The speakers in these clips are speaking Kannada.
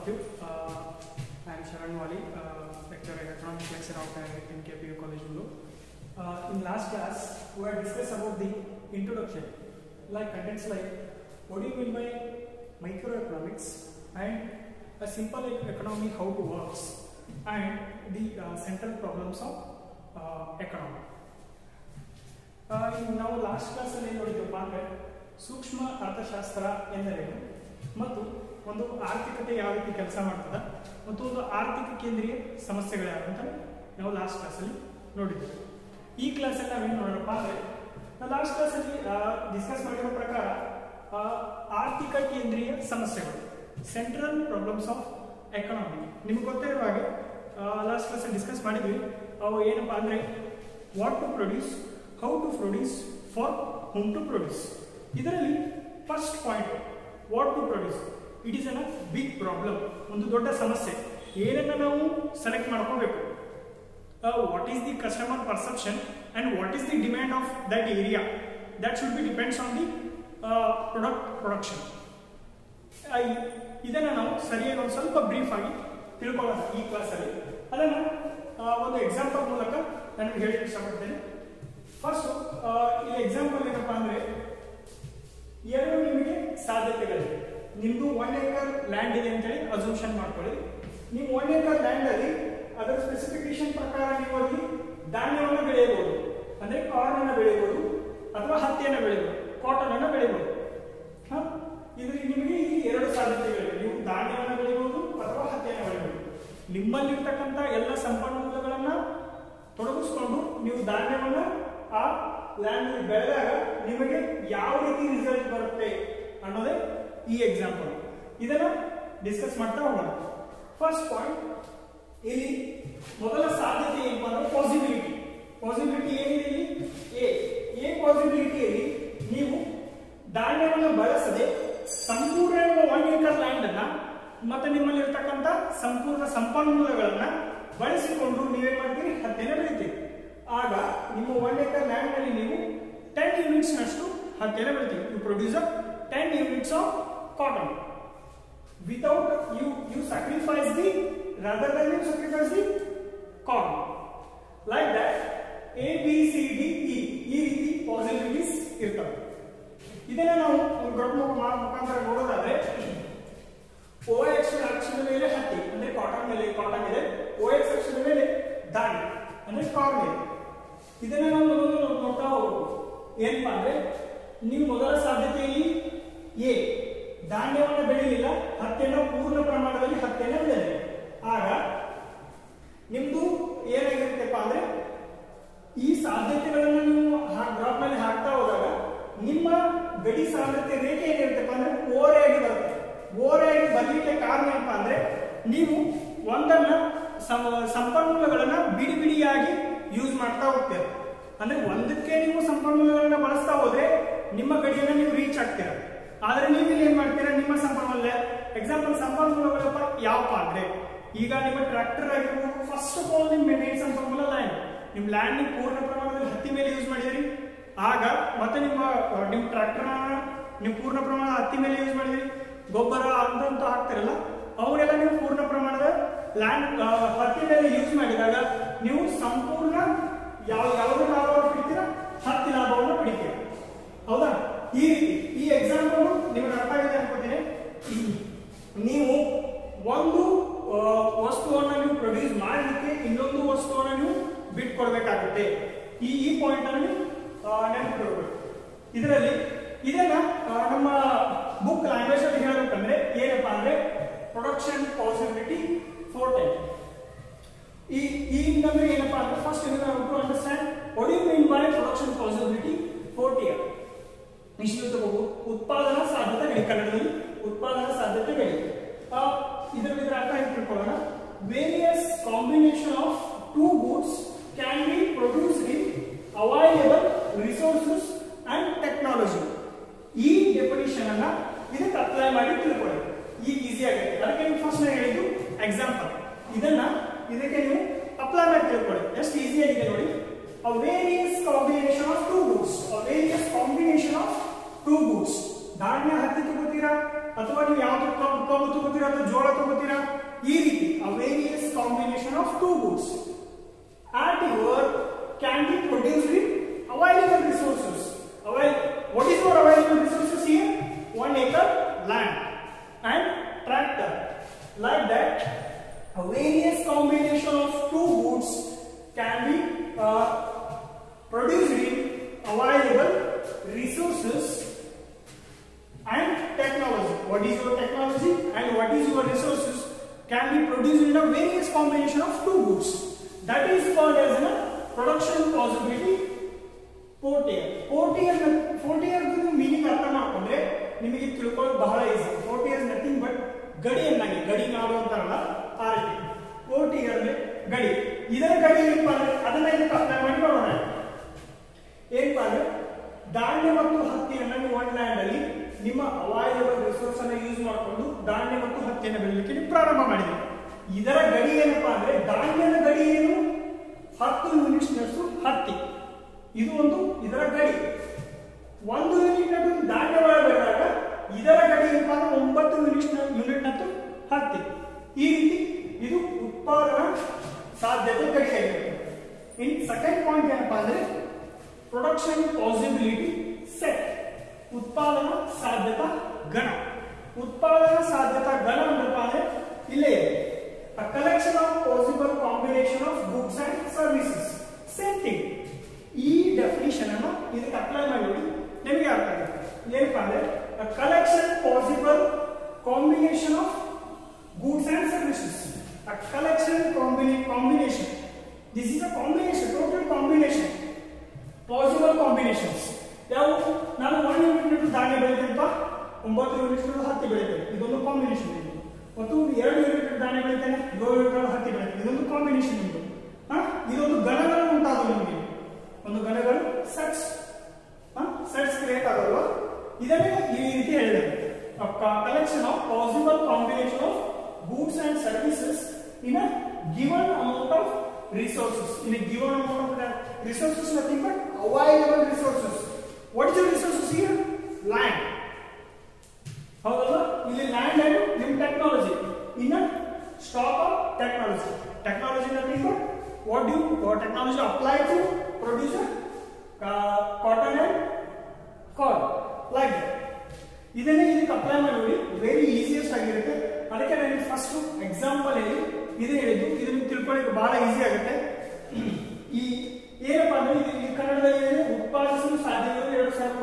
of you. Uh, I am Sharan Wali, uh, lecturer in economics lecturer of uh, MKPU College Ulu. Uh, in last class, we had discussed about the introduction, like contents like what do you mean by microeconomics and a simple e- economy how to works and the uh, central problems of uh, economy. ಆ, ಇನ್ನು ನಾವು ಲಾಸ್ಟ್ ಕ್ಲಾಸಲ್ಲಿ ಏನು ನೋಡಿದ್ವಪ್ಪ ಅಂದರೆ ಸೂಕ್ಷ್ಮ ಅರ್ಥಶಾಸ್ತ್ರ ಎಂದರೇನು ಮತ್ತು ಒಂದು ಆರ್ಥಿಕತೆ ಯಾವ ರೀತಿ ಕೆಲಸ ಮಾಡ್ತದ ಮತ್ತು ಒಂದು ಆರ್ಥಿಕ ಕೇಂದ್ರೀಯ ಸಮಸ್ಯೆಗಳು ಯಾರು ಅಂತ ನಾವು ಲಾಸ್ಟ್ ಕ್ಲಾಸಲ್ಲಿ ನೋಡಿದ್ವಿ ಈ ಕ್ಲಾಸಲ್ಲಿ ನಾವೇನು ನೋಡೋಣಪ್ಪ ಅಂದರೆ ನಾವು ಲಾಸ್ಟ್ ಕ್ಲಾಸಲ್ಲಿ ಡಿಸ್ಕಸ್ ಮಾಡಿರೋ ಪ್ರಕಾರ ಆ, ಆರ್ಥಿಕ ಕೇಂದ್ರೀಯ ಸಮಸ್ಯೆಗಳು ಸೆಂಟ್ರಲ್ ಪ್ರಾಬ್ಲಮ್ಸ್ ಆಫ್ ಎಕನಾಮಿ ನಿಮ್ಗೆ ಗೊತ್ತಿರುವ ಹಾಗೆ ಲಾಸ್ಟ್ ಕ್ಲಾಸಲ್ಲಿ ಡಿಸ್ಕಸ್ ಮಾಡಿದ್ವಿ ಅವು ಏನಪ್ಪ ಅಂದರೆ what to produce how to produce for whom to produce ಇದರಲ್ಲಿ first point what to produce it is an a big problem ಒಂದು ದೊಡ್ಡ ಸಮಸ್ಯೆ ಏನನ್ನ ನಾವು ಸೆಲೆಕ್ಟ್ ಮಾಡ್ಕೋಬೇಕು what is the customer perception and what is the demand of that area that should be depends on the product production ಇದನ್ನು ನಾವು ಸರಿಯಾಗಿ ಒಂದು ಸ್ವಲ್ಪ ಬ್ರೀಫ್ ಆಗಿ ತಿಳ್ಕೊಳ್ಳೋಣ ಈ ಕ್ಲಾಸಲ್ಲಿ ಅದನ್ನು ಒಂದು ಎಕ್ಸಾಂಪಲ್ ಮೂಲಕ ನಾನು ಹೇಳಿ ಇಷ್ಟಪಡ್ತೇನೆ ಫಸ್ಟ್ ಈ ಎಕ್ಸಾಂಪಲ್ ಏನಪ್ಪಾ ಅಂದ್ರೆ ಎರಡು ನಿಮಗೆ ಸಾಧ್ಯತೆಗಳಿವೆ ನಿಮ್ದು ಒನ್ ಏಕರ್ ಲ್ಯಾಂಡ್ ಇದೆ ಅಂತೇಳಿ ಅಸೂಮ್ಷನ್ ಮಾಡ್ಕೊಳ್ಳಿ ನೀವು ಒನ್ ಏಕರ್ ಲ್ಯಾಂಡ್ ಅಲ್ಲಿ ಅದರ ಸ್ಪೆಸಿಫಿಕೇಶನ್ ಪ್ರಕಾರ ನೀವು ಅಲ್ಲಿ ಧಾನ್ಯವನ್ನು ಬೆಳೆಯಬಹುದು ಅಂದ್ರೆ ಕಾರ್ನ್ ಅನ್ನ ಬೆಳೆಯಬಹುದು ಅಥವಾ ಹತ್ತಿಯನ್ನು ಬೆಳೆಯಬಹುದು ಕಾಟನ್ ಅನ್ನ ಬೆಳೆಯಬಹುದು ಹ? ಇದ್ರಲ್ಲಿ ನಿಮಗೆ ಈ ಎರಡು ಸಾಧ್ಯತೆಗಳಿವೆ ನೀವು ಧಾನ್ಯವನ್ನು ಬೆಳೆಯಬಹುದು ಅಥವಾ ಹತ್ತಿಯನ್ನು ಬೆಳೆಯಬಹುದು ನಿಮ್ಮಲ್ಲಿರ್ತಕ್ಕಂಥ ಎಲ್ಲ ಸಂಪನ್ಮೂಲಗಳನ್ನ ತೊಡಗಿಸ್ಕೊಂಡು ನೀವು ಧಾನ್ಯವನ್ನ ಆ ಲ್ಯಾಂಡ್ ಬೆಳೆದಾಗ ನಿಮಗೆ ಯಾವ ರೀತಿ ರಿಸಲ್ಟ್ ಬರುತ್ತೆ ಅನ್ನೋದೇ ಈ ಎಕ್ಸಾಂಪಲ್ ಇದನ್ನ ಡಿಸ್ಕಸ್ ಮಾಡ್ತಾ ಹೋಗೋಣ ಫಸ್ಟ್ ಪಾಯಿಂಟ್ ಇಲ್ಲಿ ಮೊದಲ ಸಾಧ್ಯತೆ ಏನಪ್ಪಾ ಅಂದ್ರೆ ಪಾಸಿಬಿಲಿಟಿ ಪಾಸಿಬಿಲಿಟಿ ಏನಿದೆ ಇಲ್ಲಿ ಎ ಎ ಪಾಸಿಬಿಲಿಟಿಯಲ್ಲಿ ನೀವು ಧಾನ್ಯವನ್ನು ಬಳಸದೆ ಸಂಪೂರ್ಣ ಒನ್ ಏಕರ್ ಲ್ಯಾಂಡ್ ಅನ್ನ ಮತ್ತೆ ನಿಮ್ಮಲ್ಲಿ ಇರ್ತಕ್ಕಂಥ ಸಂಪೂರ್ಣ ಸಂಪನ್ಮೂಲಗಳನ್ನ ಬಳಸಿಕೊಂಡು ನೀವೇನ್ ಮಾಡ್ತೀರಿ ಹತ್ತಿನ ಬೆಳಿತೀರಿ ಆಗ ನಿಮ್ಮ ಒನ್ ಏಕರ್ ಲ್ಯಾಂಡ್ ನಲ್ಲಿ ನೀವು ಟೆನ್ ಯೂನಿಟ್ಸ್ ನಷ್ಟು ಹತ್ತಿನ ಬೆಳಿತೀರಿ you produce ten units of cotton without you you sacrifice the rather than you sacrifice the corn like that a b c d e ಈ ರೀತಿ ಪಾಸಿಬಿಲಿಟೀಸ್ ಇರ್ತವೆ ಇದನ್ನ ನಾವು ಒಂದು ಗ್ರೂಪ್ ಮುಖಾಂತರ ನೋಡೋದಾದ್ರೆ ಓ ಎಕ್ಸ್ ಅಕ್ಷರದ ಮೇಲೆ ಹತ್ತಿ ಅಂದ್ರೆ ಕಾಟನ್ ಮೇಲೆ ಕಾಟನ್ ಇದೆ ಓ ಎಕ್ಸ್ ಅಕ್ಷರದ ಮೇಲೆ ಧಾನ್ಯ ಅಂದ್ರೆ ಕಾರ್ನ್ ಇದೆ ಇದನ್ನ ನಾವು ಮೊದಲು ನೋ- ನೋಡ್ತಾ ಹೋಗ್ಬೇಕು ಏನಪ್ಪಾ ಅಂದ್ರೆ ನೀವು ಮೊದಲ ಸಾಧ್ಯತೆಯಲ್ಲಿ ಎ ಧಾನ್ಯವನ್ನು ಬೆಳೆಯಲಿಲ್ಲ ಹತ್ತಿಯನ್ನು ಪೂರ್ಣ ಪ್ರಮಾಣದಲ್ಲಿ ಹತ್ತಿಯನ್ನು ಬೆಳೆದಿದೆ ಆಗ ನಿಮ್ದು ಏನಾಗಿರುತ್ತಪ್ಪ ಅಂದ್ರೆ ಈ ಸಾಧ್ಯತೆಗಳನ್ನು ನೀವು ಗ್ರಾಫ್ ನಲ್ಲಿ ಹಾಕ್ತಾ ಹೋದಾಗ ನಿಮ್ಮ ಗಡಿ ಸಾಂದ್ರತೆ ರೇಖೆ ಏನಿರುತ್ತಪ್ಪ ಅಂದ್ರೆ ಓರೆಯಾಗಿ ಬರುತ್ತೆ ಓರೆಯಾಗಿ ಬರ್ಲಿಕ್ಕೆ ಕಾರಣ ಏನಪ್ಪ ಅಂದ್ರೆ ನೀವು ಒಂದನ್ನ ಸಮ- ಸಂಪನ್ಮೂಲಗಳನ್ನ ಬಿಡಿ ಬಿಡಿಯಾಗಿ ಯೂಸ್ ಮಾಡ್ತಾ ಹೋಗ್ತೀರ ಅಂದ್ರೆ ಒಂದಕ್ಕೆ ನೀವು ಸಂಪನ್ಮೂಲಗಳನ್ನ ಬಳಸ್ತಾ ಹೋದ್ರೆ ನಿಮ್ಮ ಗಡಿಯನ್ನ ನೀವು ರೀಚ್ ಆಗ್ತೀರ ಆದ್ರೆ ನೀವು ಇಲ್ಲಿ ಏನ್ ಮಾಡ್ತೀರಾ ನಿಮ್ಮ ಸಂಪನ್ಮೂಲ ಎಕ್ಸಾಂಪಲ್ ಸಂಪನ್ಮೂಲಗಳಪ್ಪ ಯಾವಪ್ಪ ಅಂದ್ರೆ ಈಗ ನಿಮ್ಮ ಟ್ರ್ಯಾಕ್ಟರ್ ಆಗಿರ್ಬೋದು ಫಸ್ಟ್ ಆಫ್ ಆಲ್ ನಿಮ್ಮ ಮೇನ್ ಸಂಪನ್ಮೂಲ ಲ್ಯಾಂಡ್ ನಿಮ್ ಲ್ಯಾಂಡ್ ನೀವು ಪೂರ್ಣ ಪ್ರಮಾಣದಲ್ಲಿ ಹತ್ತಿ ಮೇಲೆ ಯೂಸ್ ಮಾಡಿದಿರಿ ಆಗ ಮತ್ತೆ ನಿಮ್ಮ ಆ, ನಿಮ್ಮ ಟ್ರ್ಯಾಕ್ಟರ್ ನೀವು ಪೂರ್ಣ ಪ್ರಮಾಣ ಹತ್ತಿ ಮೇಲೆ ಯೂಸ್ ಮಾಡಿದಿರಿ ಗೊಬ್ಬರ ಅಂತ ಹಾಕ್ತಿರಲ್ಲ ಅವನ್ನೆಲ್ಲ ನೀವು ಪೂರ್ಣ ಪ್ರಮಾಣದ ಲ್ಯಾಂಡ್ ಹತ್ತಿ ಮೇಲೆ ಯೂಸ್ ಮಾಡಿದಾಗ ನೀವು ಸಂಪೂರ್ಣ ಯಾವ ಯಾವುದೇ ಲಾಭವನ್ನು ಪಡಿತೀರಾ ಹತ್ತಿ ಲಾಭವನ್ನು ಪಡಿತೀರಾ ಹೌದಾ ಈ ರೀತಿ ಈ ಎಕ್ಸಾಂಪಲ್ ನಿಮಗೆ ಅರ್ಥ ಆಗಿದೆ ಅನ್ಕೋತೀನಿ ನೀವು ಒಂದು ಆ, ವಸ್ತುವನ್ನ ನೀವು ಪ್ರೊಡ್ಯೂಸ್ ಮಾಡಲಿಕ್ಕೆ ಇನ್ನೊಂದು ವಸ್ತುವನ್ನ ನೀವು ಬಿಟ್ಕೊಡ್ಬೇಕಾಗುತ್ತೆ ಈ ಈ ಪಾಯಿಂಟ್ ಅನ್ನು ನೀವು ನೆನಪಿಟ್ಕೊಳ್ಬೇಕು ಇದರಲ್ಲಿ ಇದನ್ನ ಆ, ನಮ್ಮ ಬುಕ್ ಲ್ಯಾಂಗ್ವೇಜ್ ಅಲ್ಲಿ ಹೇಳ್ಬೇಕಂದ್ರೆ ಏನಪ್ಪಾ ಅಂದ್ರೆ ಪ್ರೊಡಕ್ಷನ್ ಪಾಸಿಬಿಲಿಟಿ ಫೋರ್ ಟೈಮ್ ಈ ಈ ಅಂದ್ರೆ ಏನಪ್ಪಾ ಅಂದ್ರೆ first to understand what you mean by production possibility frontier ನಿಶ್ಚಿತ ತಗೋಬಹುದು ಉತ್ಪಾದನಾ ಸಾಧ್ಯತೆಗಳು ಕನ್ನಡದಲ್ಲಿ ಉತ್ಪಾದನಾ ಸಾಧ್ಯತೆಗಳು ಆ, ಇದರ ಇದರ ಅರ್ಥ ಹೇಗೆ ತಿಳ್ಕೊಳ್ಳೋಣ various combination of two goods can be produced in available resources and technology ಈ ಡೆಫಿನಿಷನ್ ಅನ್ನ ಇದಕ್ಕೆ ಅಪ್ಲೈ ಮಾಡಿ ತಿಳ್ಕೊಳ್ಳಿ ಈಗ ಈಸಿ ಆಗುತ್ತೆ ಅದಕ್ಕೆ ನೀವು ಫಸ್ಟ್ ನಾನು ಹೇಳಿದ್ದು ಎಕ್ಸಾಂಪಲ್ ಇದನ್ನ ಇದಕ್ಕೆ ನೀವು ಅಪ್ಲೈ ಮಾಡಿ ತಿಳ್ಕೊಳ್ಳಿ ಎಷ್ಟು ಈಸಿ ಆಗಿದೆ ನೋಡಿ a various combination of two goods a various combination of two goods ಧಾನ್ಯ ಹತ್ತಿ ತಗೋತೀರಾ ಅಥವಾ ನೀವು ಯಾವ್ದು ಕಬ್ಬು ಕಬ್ಬು ತಗೋತೀರಾ ಅಥವಾ ಜೋಳ ತಗೋತೀರಾ ಈ ರೀತಿ various combination of two goods at your can be produced in available resources. Avail- what is your available resources here? One acre land and tractor. Like that, a various combination of two goods can be uh, produced in available resources and technology. What is your technology and what is your resources can be produced in a various combination of two goods. That is called as a production possibility frontier frontier frontier meaning ಅರ್ಥ ಮಾಡ್ಕೊಂಡ್ರೆ ನಿಮಗೆ ತಿಳ್ಕೊಳ್ಳೋದು ಬಹಳ ಈಸಿ ಪೋರ್ಟಿಯರ್ ನಥಿಂಗ್ ಬಟ್ ಗಡಿ ಅನ್ನಂಗೆ ಗಡಿ ನಾಡು ಅಂತಾರಲ್ಲ ಆ ರೀತಿ ಪೋರ್ಟಿಯರ್ ಗಡಿ ಇದರ ಗಡಿ ಏನಪ್ಪ ಅಂದ್ರೆ ಅದನ್ನ ಇದಕ್ಕೆ ಅಪ್ಲೈ ಮಾಡಿ ನೋಡೋಣ ಏನಪ್ಪ ಅಂದ್ರೆ ಧಾನ್ಯ ಮತ್ತು ಹತ್ತಿಯನ್ನು ನೀವು ಒನ್ ಲ್ಯಾಂಡ್ ಅಲ್ಲಿ ನಿಮ್ಮ ಅವೈಲಬಲ್ ರಿಸೋರ್ಸ್ ಅನ್ನ ಯೂಸ್ ಮಾಡಿಕೊಂಡು ಧಾನ್ಯ ಮತ್ತು ಹತ್ತಿಯನ್ನು ಬೆಳಲಿಕ್ಕೆ ನೀವು ಪ್ರಾರಂಭ ಮಾಡಿದ್ರಿ ಇದರ ಗಡಿ ಏನಪ್ಪಾ ಅಂದ್ರೆ ಧಾನ್ಯದ ಗಡಿ ಏನು ಹತ್ತು ಯೂನಿಟ್ಸ್ ನಷ್ಟು ಹತ್ತಿ ಇದು ಒಂದು ಇದರ ಗಡಿ ಒಂದು ಯೂನಿಟ್ ನಟ್ಟು ಧಾನ್ಯ ಬೆಳೆದಾಗ ಇದರ ಗಡಿ ಏನಪ್ಪಾ ಅಂದ್ರೆ ಒಂಬತ್ತು ಯೂನಿಟ್ ಯೂನಿಟ್ ನಟ್ಟು ಹತ್ತಿ ಈ ರೀತಿ ಇದು ಉತ್ಪಾದನಾ ಸಾಧ್ಯತೆ ಗಡಿಯಾಗಿರುತ್ತೆ ಇನ್ ಸೆಕೆಂಡ್ ಪಾಯಿಂಟ್ ಏನಪ್ಪಾ ಅಂದ್ರೆ ಪ್ರೊಡಕ್ಷನ್ ಪಾಸಿಬಿಲಿಟಿ ಸೆಟ್ ಉತ್ಪಾದನಾ ಸಾಧ್ಯತಾ ಗಣ ಉತ್ಪಾದನಾ ಸಾಧ್ಯತಾ ಗಣ ಅಂದ್ರಪ್ಪ ಅಂದ್ರೆ ಇಲ್ಲೇ ಇದೆ a collection of possible combination of goods and services same thing ಈ ಡೆಫಿನಿಷನ್ ಅನ್ನ ಇದಕ್ಕೆ ಅಪ್ಲೈ ಮಾಡಿ ನಿಮಗೆ ಅರ್ಥ ಆಗುತ್ತೆ ಏನಪ್ಪಾ ಅಂದ್ರೆ a collection possible combination of goods and services a collection combina combination this is a combination total combination possible combinations ಯಾವ ನಾನು ಒನ್ ಯೂನಿಟ್ ಧಾನ್ಯ ಬೆಳಿತೇನಪ್ಪ ಒಂಬತ್ತು ಯೂನಿಟ್ ಹತ್ತಿ ಬೆಳಿತೇನೆ ಇದೊಂದು ಕಾಂಬಿನೇಷನ್ ಇದು ಮತ್ತು ಎರಡು ಯೂನಿಟ್ ಧಾನ್ಯ ಬೆಳಿತೇನೆ ಏಳು ಯೂನಿಟ್ ಹತ್ತಿ ಬೆಳಿತೇನೆ ಇದೊಂದು ಕಾಂಬಿನೇಷನ್ ಇದು ಹಾ ಇದೊಂದು ಗಣಗಳು ಉಂಟಾದವು ನಿಮಗೆ ಒಂದು ಗಣಗಳು ಸೆಟ್ಸ್ ಸೆಟ್ಸ್ ಕ್ರಿಯೇಟ್ ಆಗಲ್ವಾ ಇದನ್ನೇ ಈ ರೀತಿ ಹೇಳಿದೆ collection of possible combination of goods and services in a given amount of resources in a given amount of resources nothing but available resources what is the resources here land ಹೌದಲ್ಲ ಇಲ್ಲಿ ಲ್ಯಾಂಡ್ ಅಂಡ್ ನಿಮ್ ಟೆಕ್ನಾಲಜಿ ಇನ್ನ stock of technology technology nothing but what you technology apply to produce cotton and card like ಇದನ್ನೇ ಇದಕ್ಕೆ ಅಪ್ಲೈ ಮಾಡಿ ವೆರಿ ಈಸಿಯೆಸ್ಟ್ ಆಗಿರುತ್ತೆ ಅದಕ್ಕೆ ನನಗೆ ಫಸ್ಟ್ ಎಕ್ಸಾಂಪಲ್ ಹೇಳಿ ಇದು ಹೇಳಿದ್ದು ಇದನ್ನು ತಿಳ್ಕೊಳ್ಳಿಕ್ಕೆ ಬಹಳ ಈಸಿ ಆಗುತ್ತೆ ಈ ಏನಪ್ಪಾ ಅಂದ್ರೆ ಇದು ಈ ಕನ್ನಡದಲ್ಲಿ ಏನು ಉತ್ಪಾದಿಸಲು ಸಾಧ್ಯವಿರುವ ಎರಡು ಸಾವಿರ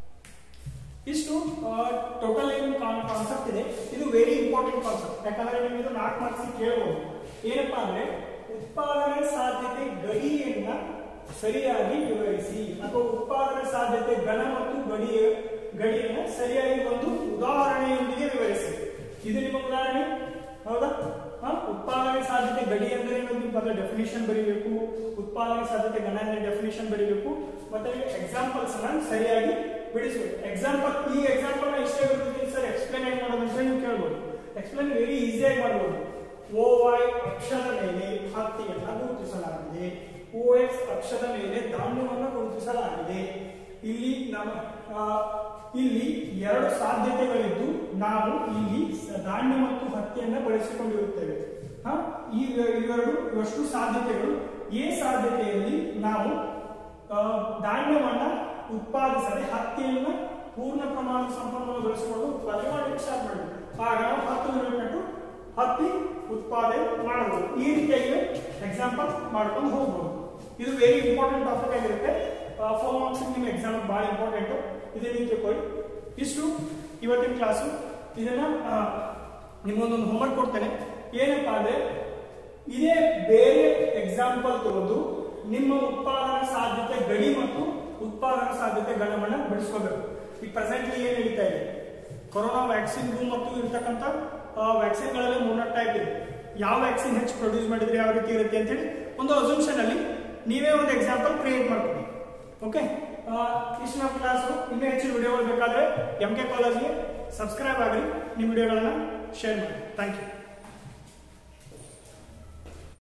ಇಷ್ಟು ಟೋಟಲ್ ಏನು ಕಾನ್ಸೆಪ್ಟ್ ಇದೆ ಇದು ವೆರಿ ಇಂಪಾರ್ಟೆಂಟ್ ಕಾನ್ಸೆಪ್ಟ್ ಯಾಕಂದ್ರೆ ನೀವು ಇದು ನಾಲ್ಕು ಮಾರ್ಕ್ಸ್ ಕೇಳಬಹುದು ಏನಪ್ಪಾ ಅಂದ್ರೆ ಉತ್ಪಾದನೆ ಸಾಧ್ಯತೆ ಗಡಿಯನ್ನ ಸರಿಯಾಗಿ ವಿವರಿಸಿ ಅಥವಾ ಉತ್ಪಾದನೆ ಸಾಧ್ಯತೆ ಘನ ಮತ್ತು ಗಡಿಯ ಗಡಿಯನ್ನ ಸರಿಯಾಗಿ ಒಂದು ಉದಾಹರಣೆಯೊಂದಿಗೆ ವಿವರಿಸಿ ಇದು ನಿಮ್ಮ ಉದಾಹರಣೆ ಹೌದಾ ಹಾ ಉತ್ಪಾದನೆ ಸಾಧ್ಯತೆ ಗಡಿ ಅಂದ್ರೆ ನೀವು ಅದರ ಡೆಫಿನೇಷನ್ ಬರೀಬೇಕು ಉತ್ಪಾದನೆ ಸಾಧ್ಯತೆ ಘನ ಅಂದ್ರೆ ಡೆಫಿನೇಷನ್ ಬರೀಬೇಕು ಮತ್ತೆ ಎಕ್ಸಾಂಪಲ್ಸ್ ಅನ್ನ ಸರಿಯಾಗಿ ಬಿಡಿಸಬೇಕು ಎಕ್ಸಾಂಪಲ್ ಈ ಎಕ್ಸಾಂಪಲ್ ನ ಇಷ್ಟೇ ಬಿಡ್ತೀನಿ ಸರ್ ಎಕ್ಸ್ಪ್ಲೇನ್ ಹೇಗೆ ಮಾಡೋದು ಅಂತ ನೀವು ಕೇಳ್ಬೋದು ಎಕ್ಸ್ಪ್ಲೇನ್ ವೆರಿ ಈಸಿಯಾಗಿ ಮಾಡ್ಬೋದು ಓ ವೈ ಅಕ್ಷದ ಮೇಲೆ ಹತ್ತಿಯನ್ನು ಗುರುತಿಸಲಾಗಿದೆ ಓ ಎಕ್ಸ್ ಅಕ್ಷದ ಮೇಲೆ ಧಾನ್ಯವನ್ನು ಗುರುತಿಸಲಾಗಿದೆ ಇಲ್ಲಿ ನಮ್ಮ ಆ, ಇಲ್ಲಿ ಎರಡು ಸಾಧ್ಯತೆಗಳಿದ್ದು ನಾವು ಇಲ್ಲಿ ಸ- ಧಾನ್ಯ ಮತ್ತು ಹತ್ತಿಯನ್ನ ಬಳಸಿಕೊಂಡಿರುತ್ತೇವೆ ಹ? ಈ ಇವೆರಡು ಇವಷ್ಟು ಸಾಧ್ಯತೆಗಳು ಎ ಸಾಧ್ಯತೆಯಲ್ಲಿ ನಾವು ಆ, ಧಾನ್ಯವನ್ನ ಉತ್ಪಾದಿಸದೆ ಹತ್ತಿಯನ್ನ ಪೂರ್ಣ ಪ್ರಮಾಣದ ಸಂಪನ್ಮೂಲಗೊಳಿಸಿಕೊಂಡು ಉತ್ಪಾದನೆ ಮಾಡಲಿಕ್ಕೆ ಸ್ಟಾರ್ಟ್ ಮಾಡಬೇಕು ಆಗ ನಾವು ಹತ್ತು ಯೂನಿಟ್ ಹತ್ತಿ ಉತ್ಪಾದನೆ ಮಾಡಬಹುದು ಈ ರೀತಿಯಾಗಿ ಎಕ್ಸಾಂಪಲ್ ಮಾಡ್ಕೊಂಡು ಹೋಗ್ಬೋದು ಇದು ವೆರಿ ಇಂಪಾರ್ಟೆಂಟ್ ಟಾಪಿಕ್ ಆಗಿರುತ್ತೆ ಫೋರ್ ಮಾರ್ಕ್ಸ್ ನಿಮ್ಮ ಎಕ್ಸಾಮ್ ಬಹಳ ಇಂಪಾರ್ಟೆಂಟ್ ಇದನ್ನ ನೀವು ತಿಳ್ಕೊಳ್ಳಿ ಇಷ್ಟು ಇವತ್ತಿನ ಕ್ಲಾಸು ಇದನ್ನ ಆ, ನಿಮ್ಗೊಂದೊಂದು ಹೋಮ್ವರ್ಕ್ ಕೊಡ್ತೇನೆ ಏನಪ್ಪಾ ಅಂದ್ರೆ ಇದೇ ಬೇರೆ ಎಕ್ಸಾಂಪಲ್ ತಗೊಂಡು ನಿಮ್ಮ ಉತ್ಪಾದನಾ ಸಾಧ್ಯತೆ ಗಡಿ ಮತ್ತು ಉತ್ಪಾದನಾ ಸಾಧ್ಯತೆ ಗಣವನ್ನ ಬಿಡಿಸ್ಕೋಬೇಕು ಈ ಪ್ರೆಸೆಂಟ್ಲಿ ಏನ್ ನಡೀತಾ ಇದೆ ಕೊರೋನಾ ವ್ಯಾಕ್ಸಿನ್ ಮತ್ತು ಇರ್ತಕ್ಕಂಥ ವ್ಯಾಕ್ಸಿನ್ಗಳಲ್ಲಿ ಮೂರ್ನಾಲ್ಕು ಟೈಪ್ ಇದೆ ಯಾವ ವ್ಯಾಕ್ಸಿನ್ ಹೆಚ್ಚು ಪ್ರೊಡ್ಯೂಸ್ ಮಾಡಿದ್ರೆ ಯಾವ ರೀತಿ ಇರುತ್ತೆ ಅಂತ ಹೇಳಿ ಒಂದು ಅಸಂಪ್ಷನ್ ಅಲ್ಲಿ ನೀವೇ ಒಂದು ಎಕ್ಸಾಂಪಲ್ ಕ್ರಿಯೇಟ್ ಮಾಡ್ಕೊಳ್ಳಿ ಓಕೆ ಇಷ್ಟು ನಮ್ಮ ಕ್ಲಾಸು ಇನ್ನೂ ಹೆಚ್ಚಿನ ವಿಡಿಯೋಗಳು ಬೇಕಾದ್ರೆ ಎಂ ಕೆ ಕಾಲೇಜ್ಗೆ ಸಬ್ಸ್ಕ್ರೈಬ್ ಆಗಲಿ ನಿಮ್ಮ ವಿಡಿಯೋಗಳನ್ನ ಶೇರ್ ಮಾಡಿ ಥ್ಯಾಂಕ್ ಯು